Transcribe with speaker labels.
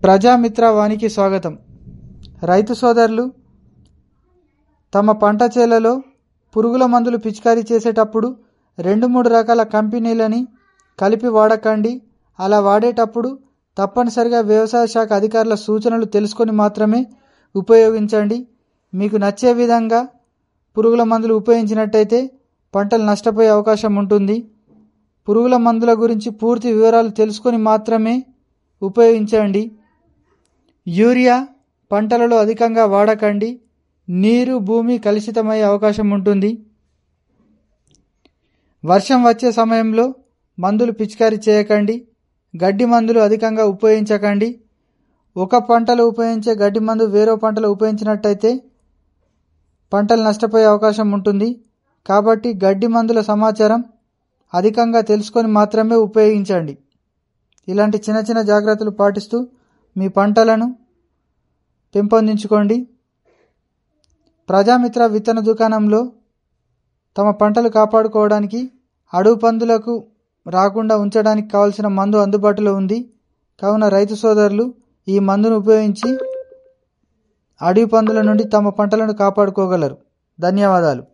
Speaker 1: ప్రజామిత్ర వానికి స్వాగతం రైతు సోదరులు తమ పంట చేలలో పురుగుల మందులు పిచికారీ చేసేటప్పుడు రెండు మూడు రకాల కంపెనీలని కలిపి వాడకండి అలా వాడేటప్పుడు తప్పనిసరిగా వ్యవసాయ శాఖ అధికారుల సూచనలు తెలుసుకొని మాత్రమే ఉపయోగించండి మీకు నచ్చే విధంగా పురుగుల మందులు ఉపయోగించినట్టయితే పంటలు నష్టపోయే అవకాశం ఉంటుంది పురుగుల మందుల గురించి పూర్తి వివరాలు తెలుసుకొని మాత్రమే ఉపయోగించండి యూరియా పంటలలో అధికంగా వాడకండి నీరు భూమి కలుషితమయ్యే అవకాశం ఉంటుంది వర్షం వచ్చే సమయంలో మందులు పిచికారీ చేయకండి గడ్డి మందులు అధికంగా ఉపయోగించకండి ఒక పంటలో ఉపయోగించే గడ్డి మందు వేరే పంటలో ఉపయోగించినట్టయితే పంటలు నష్టపోయే అవకాశం ఉంటుంది కాబట్టి గడ్డి మందుల సమాచారం అధికంగా తెలుసుకొని మాత్రమే ఉపయోగించండి ఇలాంటి చిన్న చిన్న జాగ్రత్తలు పాటిస్తూ మీ పంటలను పెంపొందించుకోండి ప్రజామిత్ర విత్తన దుకాణంలో తమ పంటలు కాపాడుకోవడానికి అడవి పందులకు రాకుండా ఉంచడానికి కావలసిన మందు అందుబాటులో ఉంది కావున రైతు సోదరులు ఈ మందును ఉపయోగించి అడవి పందుల నుండి తమ పంటలను కాపాడుకోగలరు ధన్యవాదాలు